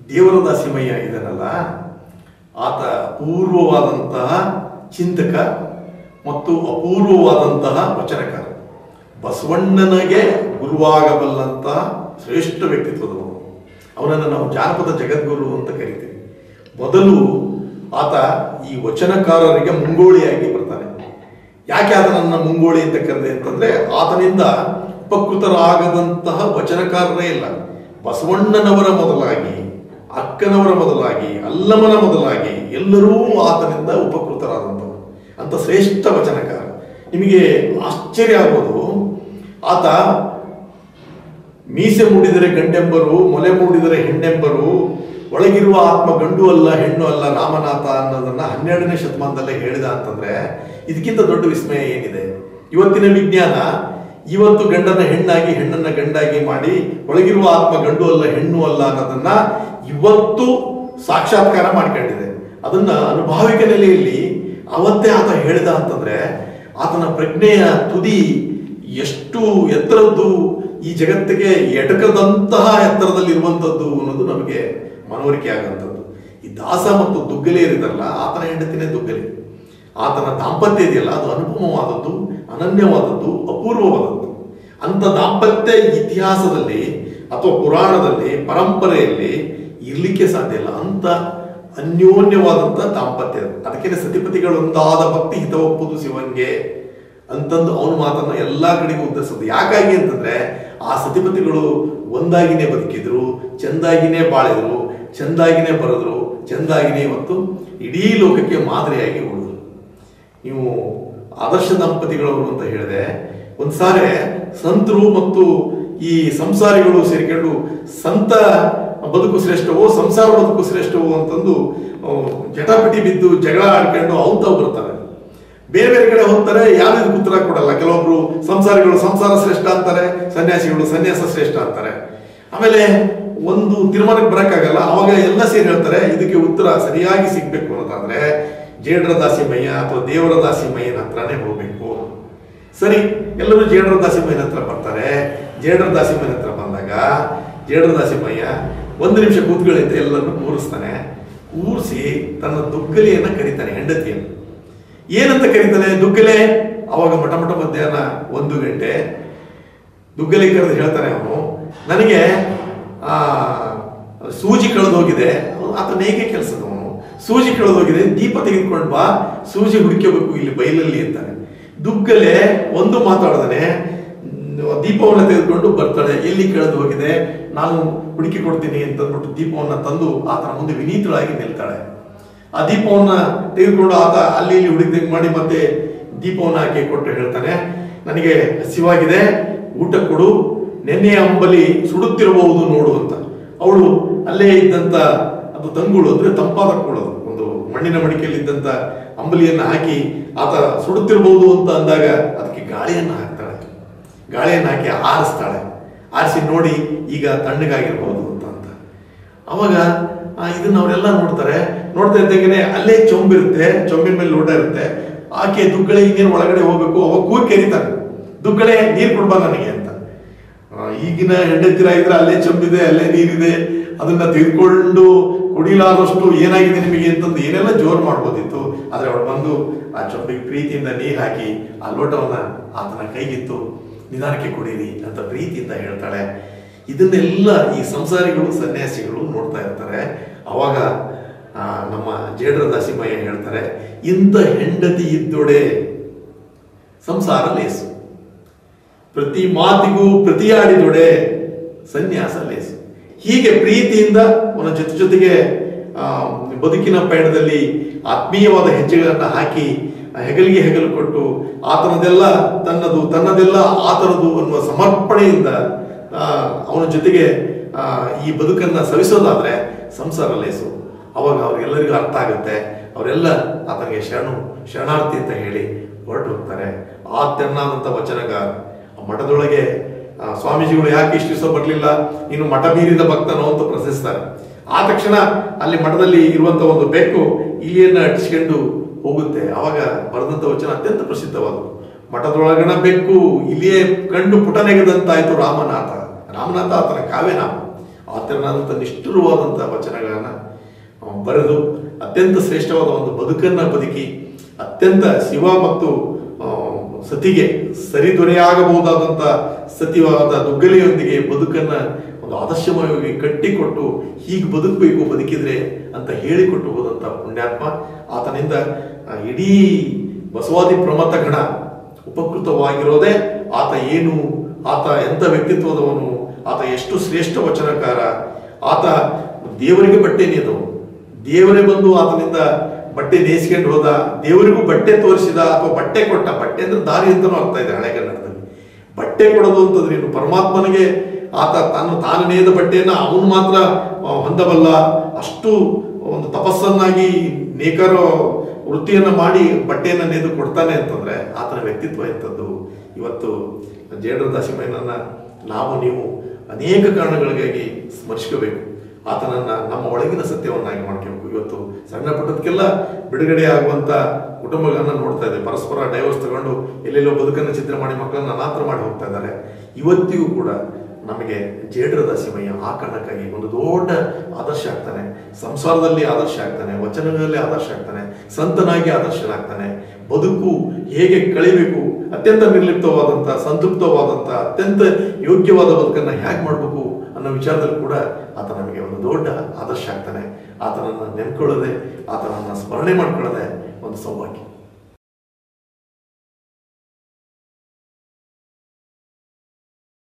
ದೇವರ ದಾಸಿಮಯ್ಯ ಇದನ್ನಲ್ಲ ಆತ ಅಪೂರ್ವವಾದಂತಹ ಚಿಂತಕ ಮತ್ತು ಅಪೂರ್ವವಾದಂತಹ ವಚನಕಾರ ಬಸವಣ್ಣನಿಗೆ ಗುರುವಾಗಬಲ್ಲಂತಹ ಶ್ರೇಷ್ಠ ವ್ಯಕ್ತಿತ್ವದವನು ಅವನನ್ನು ನಾವು ಜಾನಪದ ಜಗದ್ಗುರು ಅಂತ ಕರಿತೀವಿ ಮೊದಲು ಆತ ಈ ವಚನಕಾರರಿಗೆ ಮುಂಗೋಳಿಯಾಗಿ ಬರ್ತಾನೆ ಯಾಕೆ ಆತನನ್ನ ಮುಂಗೋಳಿ ಅಂತ ಕರೆದೆ ಅಂತಂದ್ರೆ ಆತನಿಂದ ಉಪಕೃತರಾಗದಂತಹ ವಚನಕಾರರೇ ಇಲ್ಲ ಬಸವಣ್ಣನವರ ಮೊದಲಾಗಿ ಅಕ್ಕನವರ ಮೊದಲಾಗಿ ಅಲ್ಲಮನ ಮೊದಲಾಗಿ ಎಲ್ಲರೂ ಆತನಿಂದ ಉಪಕೃತರಾದಂಥವರು ಅಂತ ಶ್ರೇಷ್ಠ ವಚನಕಾರ ನಿಮಗೆ ಆಶ್ಚರ್ಯ ಆಗೋದು ಆತ ಮೀಸೆ ಮೂಡಿದರೆ ಗಂಡೆಂಬರು ಮೊಲೆ ಮೂಡಿದರೆ ಹೆಣ್ಣೆಂಬರು ಒಳಗಿರುವ ಆತ್ಮ ಗಂಡು ಅಲ್ಲ ಹೆಣ್ಣು ಅಲ್ಲ ರಾಮನಾಥ ಅನ್ನೋದನ್ನ ಹನ್ನೆರಡನೇ ಶತಮಾನದಲ್ಲೇ ಹೇಳಿದ ಅಂತಂದ್ರೆ ಇದಕ್ಕಿಂತ ದೊಡ್ಡ ವಿಸ್ಮಯ ಏನಿದೆ ಇವತ್ತಿನ ವಿಜ್ಞಾನ ಇವತ್ತು ಗಂಡನ ಹೆಣ್ಣಾಗಿ ಹೆಣ್ಣನ್ನ ಗಂಡಾಗಿ ಮಾಡಿ ಒಳಗಿರುವ ಆತ್ಮ ಗಂಡು ಅಲ್ಲ ಹೆಣ್ಣು ಅಲ್ಲ ಅನ್ನೋದನ್ನ ಇವತ್ತು ಸಾಕ್ಷಾತ್ಕಾರ ಮಾಡ್ಕೊಂಡಿದೆ ಅದನ್ನ ಅನುಭಾವಿಕ ನೆಲೆಯಲ್ಲಿ ಅವತ್ತೇ ಆತ ಹೇಳಿದ ಅಂತಂದ್ರೆ ಆತನ ಪ್ರಜ್ಞೆಯ ತುದಿ ಎಷ್ಟು ಎತ್ತರದ್ದು ಈ ಜಗತ್ತಿಗೆ ಎಟಕದಂತಹ ಎತ್ತರದಲ್ಲಿರುವಂಥದ್ದು ಅನ್ನೋದು ನಮಗೆ ಮನವರಿಕೆ ಆಗುವಂಥದ್ದು ಈ ದಾಸ ಮತ್ತು ದುಗ್ಗಲೇರಿದಲ್ಲ ಆತನ ಹೆಂಡತಿನೇ ದುಗ್ಗಲಿ ಆತನ ದಾಂಪತ್ಯ ಇದೆಯಲ್ಲ ಅದು ಅನುಪಮವಾದದ್ದು ಅನನ್ಯವಾದದ್ದು ಅಪೂರ್ವವಾದದ್ದು ಅಂತ ದಾಂಪತ್ಯ ಇತಿಹಾಸದಲ್ಲಿ ಅಥವಾ ಪುರಾಣದಲ್ಲಿ ಪರಂಪರೆಯಲ್ಲಿ ಇರ್ಲಿಕ್ಕೆ ಸಾಧ್ಯ ಇಲ್ಲ ಅಂತ ಅನ್ಯೋನ್ಯವಾದಂತ ದಾಂಪತ್ಯ ಅದು. ಅದಕ್ಕೆ ಸತಿಪತಿಗಳೊಂದಾದ ಭಕ್ತಿ ಹಿತವಪ್ಪುದು ಶಿವನ್ಗೆ ಅಂತಂದು ಅವನ ಮಾತನ್ನ ಎಲ್ಲಾ ಕಡೆಗೂ ಉದ್ಧರಿಸೋದು ಯಾಕಾಗಿ ಅಂತಂದ್ರೆ ಆ ಸತಿಪತಿಗಳು ಒಂದಾಗಿನೇ ಬದುಕಿದ್ರು ಚೆಂದಾಗಿನೇ ಬಾಳಿದ್ರು ಚೆಂದಾಗಿನೇ ಬರೆದ್ರು ಚೆಂದಾಗಿನೇ ಇವತ್ತು ಇಡೀ ಲೋಕಕ್ಕೆ ಮಾದರಿಯಾಗಿ ಉಳಿದ್ರು ನೀವು ಆದರ್ಶ ದಂಪತಿಗಳವರು ಅಂತ ಹೇಳಿದೆ ಒಂದ್ಸಾರಿ ಸಂತರು ಮತ್ತು ಈ ಸಂಸಾರಿಗಳು ಸೇರಿಕೊಂಡು ಸಂತ ಬದುಕು ಶ್ರೇಷ್ಠವೋ ಸಂಸಾರ ಬದುಕು ಶ್ರೇಷ್ಠವೋ ಅಂತಂದು ಆ, ಜಟಾಪಟಿ ಬಿದ್ದು ಜಗಳ ಆಡ್ಕೊಂಡು ಅವತಾವ್ ಬರ್ತಾರೆ ಬೇರೆ ಬೇರೆ ಕಡೆ ಹೋಗ್ತಾರೆ ಯಾವ್ದು ಉತ್ತರ ಕೊಡಲ್ಲ ಕೆಲವೊಬ್ರು ಸಂಸಾರಿಗಳು ಸಂಸಾರ ಶ್ರೇಷ್ಠ ಅಂತಾರೆ ಸನ್ಯಾಸಿಗಳು ಸನ್ಯಾಸ ಶ್ರೇಷ್ಠ ಅಂತಾರೆ ಆಮೇಲೆ ಒಂದು ತೀರ್ಮಾನಕ್ಕೆ ಬರಕ್ಕಾಗಲ್ಲ ಅವಾಗ ಎಲ್ಲ ಸೇರಿ ಹೇಳ್ತಾರೆ ಇದಕ್ಕೆ ಉತ್ತರ ಸರಿಯಾಗಿ ಸಿಗ್ಬೇಕು ಅನ್ನೋದಾದ್ರೆ ಜೇಡ್ರ ದಾಸಿಮಯ್ಯ ಅಥವಾ ದೇವರ ದಾಸಿಮಯ್ಯನ ಹತ್ರನೇ ಹೋಗ್ಬೇಕು ಸರಿ ಎಲ್ಲರೂ ಜೇಡ್ರ ದಾಸಿಮಯ್ಯನ ಹತ್ರ ಬರ್ತಾರೆ ಜೇಡ್ರ ದಾಸಿಮಯ್ಯನ ಹತ್ರ ಬಂದಾಗ ಜೇಡ್ರ ದಾಸಿಮಯ್ಯ ಒಂದು ನಿಮಿಷ ಕೂತ್ಗಳಿಂದ ಎಲ್ಲರನ್ನು ಕೂರಿಸ್ತಾನೆ ಕೂರಿಸಿ ತನ್ನ ದುಗ್ಗಲಿಯನ್ನ ಕರೀತಾನೆ ಹೆಂಡತಿಯನ್ನು ಏನಂತ ಕರೀತಾನೆ ದುಗ್ಗಲೆ ಅವಾಗ ಮಠ ಮಠ ಮಧ್ಯಾಹ್ನ ಒಂದು ಗಂಟೆ ದುಗ್ಗಲೆ ಕರೆದು ಹೇಳ್ತಾನೆ ಅವನು ನನಗೆ ಆ ಸೂಜಿ ಕಳೆದೋಗಿದೆ ಆತ ನೇಗೆ ಕೆಲಸದವನು ಸೂಜಿ ಕಳೆದೋಗಿದೆ ದೀಪ ತೆಗೆದುಕೊಂಡು ಬಾ ಸೂಜಿ ಹುಡುಕಬೇಕು ಇಲ್ಲಿ ಬೈಲಲ್ಲಿ ಅಂತಾನೆ ದುಗ್ಗಲೆ ಒಂದು ಮಾತಾಡದನೆ ದೀಪವನ್ನ ತೆಗೆದುಕೊಂಡು ಬರ್ತಾಳೆ ಎಲ್ಲಿ ಕಳೆದು ಹೋಗಿದೆ ನಾನು ಹುಡುಕಿ ಕೊಡ್ತೀನಿ ಅಂತಂದ್ಬಿಟ್ಟು ದೀಪವನ್ನ ತಂದು ಆತನ ಮುಂದೆ ವಿನೀತಳಾಗಿ ನಿಲ್ತಾಳೆ ಆ ದೀಪವನ್ನ ತೆಗೆದುಕೊಂಡು ಆತ ಅಲ್ಲಿ ಇಲ್ಲಿ ಹುಡುಕಿದಂಗೆ ಮಾಡಿ ಮತ್ತೆ ದೀಪವನ್ನ ಹಾಕಿ ಕೊಟ್ಟು ಹೇಳ್ತಾನೆ ನನಗೆ ಹಸಿವಾಗಿದೆ ಊಟ ಕೊಡು ನೆನ್ನೆಯ ಅಂಬಲಿ ಸುಡುತ್ತಿರಬಹುದು ನೋಡು ಅಂತ ಅವಳು ಅಲ್ಲೇ ಇದ್ದಂತ ಅದು ತಂಗುಳು ಅಂದ್ರೆ ತಂಪಾದ ಕೂಳದು ಒಂದು ಮಣ್ಣಿನ ಮಡಿಕೆಯಲ್ಲಿ ಇದ್ದಂತ ಅಂಬಲಿಯನ್ನ ಹಾಕಿ ಆತ ಸುಡುತ್ತಿರಬಹುದು ಅಂತ ಅಂದಾಗ ಅದಕ್ಕೆ ಗಾಳಿಯನ್ನ ಹಾಕ್ತಾಳೆ ಗಾಳಿಯನ್ನ ಹಾಕಿ ಆರಿಸ್ತಾಳೆ ಆರಿಸಿ ನೋಡಿ ಈಗ ತಣ್ಣಗಾಗಿರ್ಬೋದು ಅಂತ ಅಂತ ಅವಾಗ ಆ, ಇದನ್ನ ಅವರೆಲ್ಲ ನೋಡ್ತಾರೆ ನೋಡ್ತಾ ಇದ್ದಂಗೆನೆ ಅಲ್ಲೇ ಚೊಂಬಿರುತ್ತೆ ಚೊಂಬಿನ ಮೇಲೆ ಲೋಟ ಇರುತ್ತೆ ಆಕೆ ದುಗ್ಗಳೆ ಇನ್ನೇನು ಒಳಗಡೆ ಹೋಗ್ಬೇಕು ಅವಾಗ ಕೂಗಿ ಕರೀತಾನೆ ದುಗ್ಗಳೆ ನೀರು ಕೊಡ್ಬಾ ನನಗೆ ಅಂತ ಆ, ಈಗಿನ ಹೆಂಡತಿರಾಗಿದ್ರೆ ಅಲ್ಲೇ ಚೊಂಬಿದೆ ಅಲ್ಲೇ ನೀರಿದೆ ಅದನ್ನ ತೆಗೆದುಕೊಂಡು ಕುಡಿಲಾದಷ್ಟು ಏನಾಗಿದೆ ನಿಮಗೆ ಅಂತಂದು ಏನೆಲ್ಲ ಜೋರ್ ಮಾಡ್ಬೋದಿತ್ತು ಆದ್ರೆ ಅವಳು ಬಂದು ಆ ಚೊಂಬಿಗೆ ಪ್ರೀತಿಯಿಂದ ನೀರು ಹಾಕಿ ಆ ಲೋಟವನ್ನ ಆತನ ಕೈಗಿತ್ತು ನಿಧಾನಕ್ಕೆ ಕುಡೀರಿ ಅಂತ ಪ್ರೀತಿಯಿಂದ ಹೇಳ್ತಾಳೆ ಇದನ್ನೆಲ್ಲ ಈ ಸಂಸಾರಿಗಳು ಸನ್ಯಾಸಿಗಳು ನೋಡ್ತಾ ಇರ್ತಾರೆ ಅವಾಗ ಆ, ನಮ್ಮ ಜೇಡ್ರ ದಾಸಿಮಯ್ಯ ಹೇಳ್ತಾರೆ ಇಂಥ ಹೆಂಡತಿ ಇದ್ದೊಡೆ ಸಂಸಾರ ಲೇಸು ಪ್ರತಿ ಮಾತಿಗೂ ಪ್ರತಿಯಾಡಿದೊಡೆ ಸನ್ಯಾಸ ಲೇಸು ಹೀಗೆ ಪ್ರೀತಿಯಿಂದ ಅವನ ಜೊತೆ ಜೊತೆಗೆ ಆ, ಬದುಕಿನ ಪಯಣದಲ್ಲಿ ಆತ್ಮೀಯವಾದ ಹೆಜ್ಜೆಗಳನ್ನ ಹಾಕಿ ಆ ಹೆಗಲಿಗೆ ಹೆಗಲು ಕೊಟ್ಟು ಆತನದೆಲ್ಲ ತನ್ನದು ತನ್ನದೆಲ್ಲ ಆತನದು ಅನ್ನುವ ಸಮರ್ಪಣೆಯಿಂದ ಆ, ಅವನ ಜೊತೆಗೆ ಆ, ಈ ಬದುಕನ್ನ ಸವಿಸೋದಾದ್ರೆ ಸಂಸಾರ ಲೇಸು ಅವಾಗ ಅವ್ರಿಗೆಲ್ಲರಿಗೂ ಅರ್ಥ ಆಗುತ್ತೆ ಅವರೆಲ್ಲ ಆತನಿಗೆ ಶರಣು ಶರಣಾರ್ಥಿ ಅಂತ ಹೇಳಿ ಹೊರಟು ಹೋಗ್ತಾರೆ ಆ ತೆನ್ನಾದಂಥ ವಚನಗಾರ ಆ ಮಠದೊಳಗೆ ಆ, ಸ್ವಾಮೀಜಿಗಳು ಯಾಕೆ ಇಷ್ಟು ದಿವಸ ಬರಲಿಲ್ಲ ಇನ್ನು ಮಠ ಮೀರಿದ ಭಕ್ತನೋ ಅಂತ ಪ್ರಶ್ನಿಸ್ತಾರೆ ಆ ತಕ್ಷಣ ಅಲ್ಲಿ ಮಠದಲ್ಲಿ ಇರುವಂತ ಒಂದು ಬೆಕ್ಕು ಇಲಿಯನ್ನ ಅಟ್ಟಿಸ್ಕೊಂಡು ಹೋಗುತ್ತೆ ಅವಾಗ ಬರೆದಂತ ವಚನ ಅತ್ಯಂತ ಪ್ರಸಿದ್ಧವಾದದ್ದು ಮಠದೊಳಗಣ ಬೆಕ್ಕು ಇಲಿಯೇ ಕಂಡು ಪುಟನೆಗೆದಂತಾಯ್ತು ರಾಮನಾಥ ರಾಮನಾಥ ಆತನ ಕಾವ್ಯನಾಮ ಆತನಾದಂಥ ನಿಷ್ಠುರವಾದಂಥ ವಚನಗಳನ್ನು ಬರೆದು ಅತ್ಯಂತ ಶ್ರೇಷ್ಠವಾದ ಒಂದು ಬದುಕನ್ನು ಬದುಕಿ ಅತ್ಯಂತ ಶಿವ ಮತ್ತು ಆ, ಸತಿಗೆ ಸರಿದೊರೆಯಾಗಬಹುದಾದಂಥ ಸತಿವಾದ ದುಗ್ಗಲಿಯೊಂದಿಗೆ ಬದುಕನ್ನ ಒಂದು ಆದರ್ಶಮಯವಾಗಿ ಕಟ್ಟಿಕೊಟ್ಟು ಹೀಗೆ ಬದುಕಬೇಕು ಬದುಕಿದ್ರೆ ಅಂತ ಹೇಳಿಕೊಟ್ಟು ಹೋದಂಥ ಪುಣ್ಯಾತ್ಮ ಆತನಿಂದ ಆ, ಇಡೀ ಬಸವಾದಿ ಪ್ರಮಥ ಗಣ ಉಪಕೃತವಾಗಿರೋದೇ ಆತ ಏನು ಆತ ಎಂಥ ವ್ಯಕ್ತಿತ್ವದವನು ಆತ ಎಷ್ಟು ಶ್ರೇಷ್ಠ ವಚನಕಾರ ಆತ ದೇವರಿಗೆ ಬಟ್ಟೆ ನೇದವನು ದೇವರೇ ಬಂದು ಆತನಿಂದ ಬಟ್ಟೆ ನೇಸ್ಕೊಂಡು ಹೋದ ದೇವರಿಗೂ ಬಟ್ಟೆ ತೋರಿಸಿದ ಅಥವಾ ಬಟ್ಟೆ ಕೊಟ್ಟ ಬಟ್ಟೆ ಅಂದ್ರೆ ದಾರಿ ಅಂತಾನೂ ಅರ್ಥ ಇದೆ ಹಳೆಗನ್ನಡದಲ್ಲಿ ಬಟ್ಟೆ ಕೊಡೋದು ಅಂತಂದ್ರೆ ಏನು ಪರಮಾತ್ಮನಿಗೆ ಆತ ತಾನು ತಾನು ನೇಯ್ದ ಬಟ್ಟೆಯನ್ನ ಅವನು ಮಾತ್ರ ಆ, ಹೊಂದಬಲ್ಲ ಅಷ್ಟು ಒಂದು ತಪಸ್ಸನ್ನಾಗಿ ನೇಕಾರ ವೃತ್ತಿಯನ್ನ ಮಾಡಿ ಬಟ್ಟೆಯನ್ನ ನೇಯ್ದು ಕೊಡ್ತಾನೆ ಅಂತಂದ್ರೆ ಆತನ ವ್ಯಕ್ತಿತ್ವ ಎಂಥದ್ದು ಇವತ್ತು ಜೇಡ್ರ ದಾಸಿಮಯ್ಯನನ್ನ ನಾವು ನೀವು ಅನೇಕ ಕಾರಣಗಳಿಗಾಗಿ ಸ್ಮರಿಸ್ಕೋಬೇಕು ಆತನನ್ನ ನಮ್ಮ ಒಳಗಿನ ಸತ್ಯವನ್ನಾಗಿ ಮಾಡ್ಕೋಬೇಕು ಇವತ್ತು ಸಣ್ಣ ಪುಟ್ಟದಕ್ಕೆಲ್ಲ ಬಿಡುಗಡೆ ಆಗುವಂತ ಕುಟುಂಬಗಳನ್ನ ನೋಡ್ತಾ ಇದೆ ಪರಸ್ಪರ ಡೈವರ್ಸ್ ತಗೊಂಡು ಎಲ್ಲೆಲ್ಲೋ ಬದುಕನ್ನು ಚಿತ್ರ ಮಾಡಿ ಮಕ್ಕಳನ್ನ ಅನಾಥ ಮಾಡಿ ಹೋಗ್ತಾ ಇದ್ದಾರೆ ಇವತ್ತಿಗೂ ಕೂಡ ನಮಗೆ ಜೇಡ್ರ ದಾಸಿಮಯ್ಯ ಆ ಕಾರಣಕ್ಕಾಗಿ ಒಂದು ದೊಡ್ಡ ಆದರ್ಶ ಆಗ್ತಾನೆ ಸಂಸಾರದಲ್ಲಿ ಆದರ್ಶ ಆಗ್ತಾನೆ ವಚನಗಳಲ್ಲಿ ಆದರ್ಶ ಆಗ್ತಾನೆ ಸಂತನಾಗಿ ಆದರ್ಶನಾಗ್ತಾನೆ ಬದುಕು ಹೇಗೆ ಕಳಿಬೇಕು ಅತ್ಯಂತ ನಿರ್ಲಿಪ್ತವಾದಂಥ ಸಂತೃಪ್ತವಾದಂಥ ಅತ್ಯಂತ ಯೋಗ್ಯವಾದ ಬದುಕನ್ನು ಹೇಗೆ ಮಾಡಬೇಕು ಅನ್ನೋ ವಿಚಾರದಲ್ಲಿ ಕೂಡ ಆತ ನಮಗೆ ಒಂದು ದೊಡ್ಡ ಆದರ್ಶ ಆಗ್ತಾನೆ ಆತನನ್ನು ನೆನ್ಕೊಳ್ಳದೆ ಆತನನ್ನು ಸ್ಮರಣೆ ಮಾಡ್ಕೊಳ್ಳದೆ ಒಂದು ಸೌಭಾಗ್ಯ